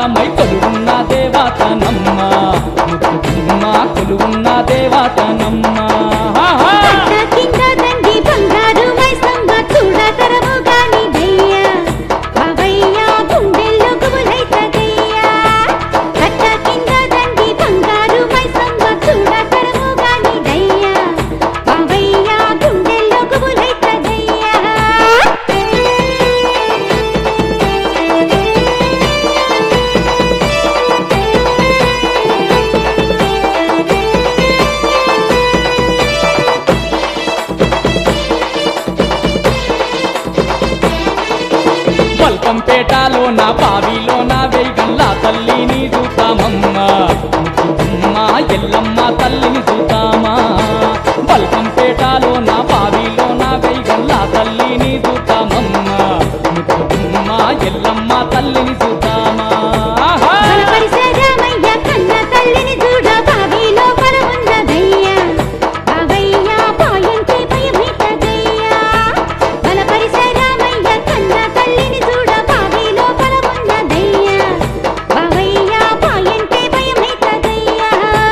ఆధారమై కొలువున్న దేవతనమ్మ ముద్దుగుమ్మ కొలువున్న దేవతనమ్మ ఆహా! కట్ట కింద దండి బంగారు మైసమ్మ చూడతరము గాని దయ్యా బావయ్య గుండెల్లో గుబులైతదయ్యా కట్ట కింద దండి బంగారు మైసమ్మ చూడతరము గాని దయ్యా బావయ్య గుండెల్లో గుబులైతదయ్యా బల్కంపేటలో నా బావిలో నా వేగల్లా తల్లిని చూతామమ్మ ముద్దుగుమ్మ ఎల్లమ్మ తల్లిని చూతామా బల్కంపేటలో నా బావిలో నా వేగల్లా తల్లిని చూతామమ్మ ముద్దుగుమ్మ ఎల్లమ్మ తల్లిని చూతామా ఆహా! బలపరిశరామయ్య కన్న తల్లిని చూడ బావిలో పరమున్నదయ్యా బావయ్య పాయంటే భయమైతదయ్యా బలపరిశరామయ్య కన్న తల్లిని చూడ బావిలో పరమున్నదయ్యా బావయ్య పాయంటే భయమైతదయ్యా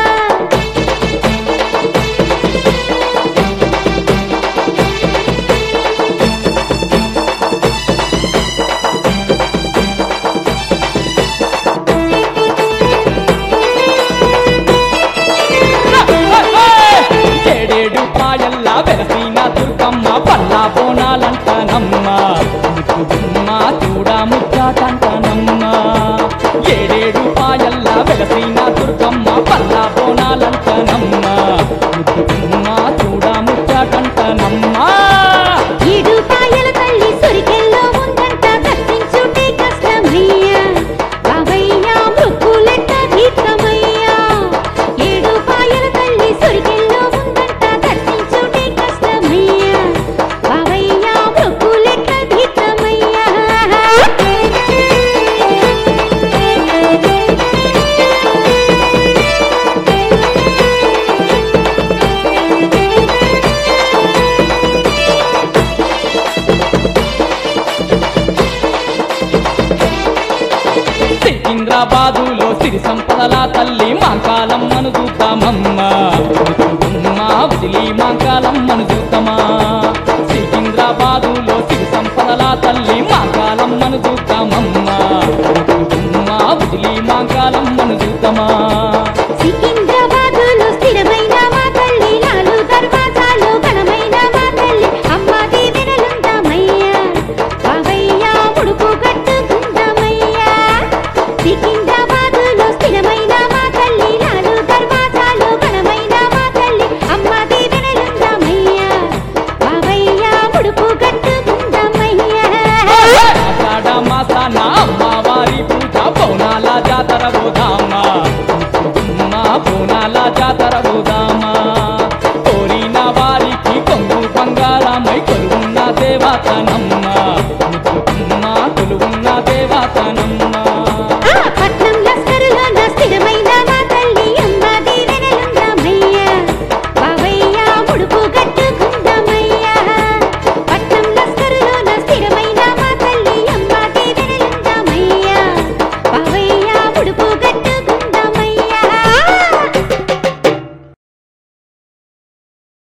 ఏడేడు పాయల్లా వెలసిన దుర్గమ్మ పల్లా బోనాలంటనమ్మ ముద్దుగుమ్మ చూడ ముచ్చాటంటనమ్మ ఏడేడు పాయల్లా వెలసిన దుర్గమ్మ పల్లా బోనాలంటనమ్మ ముద్దుగుమ్మ చూడ ముచ్చాటంటనమ్మ ఏడు పాయల తల్లి సొరికెల్లో ఉందంట దర్శించుటే కష్టమయ్యా బావయ్య మృక్కులెట్ట దీర్ఘమయ్యా ఏడు పాయల తల్లి సొరికెల్లో ఉందంట దర్శించుటే కష్టమయ్యా బావయ్య మృక్కులెట్ట దీర్ఘమయ్యా సికింద్రాబాదులో సిరి సంపదల తల్లి మాంకాలమ్మను చూద్దామమ్మ ముద్దుగుమ్మ వదిలి మాంకాలమ్మను చూద్దామా సికింద్రాబాదులో సిరి సంపదల తల్లి మాంకాలమ్మను చూద్దామమ్మ ముద్దుగుమ్మ వదిలి మాంకాలమ్మను చూద్దామా సికింద్రాబాదులో స్థిరమైన మా తల్లి నాలు దర్వాజాలు ఘనమైన మా తల్లి అమ్మ దీవెనలుందామయ్యా బావయ్య ఉడుపు కట్టుకుందామయ్యా సికింద్రాబాదులో స్థిరమైన మా తల్లి నాలు దర్వాజాలు ఘనమైన మా తల్లి అమ్మ దీవెనలుందామయ్యా బావయ్య ఉడుపు కట్టుకుందామయ్యా ఆషాఢ మాసాన అమ్మవారి పూజ పౌనాల జాతర బోధ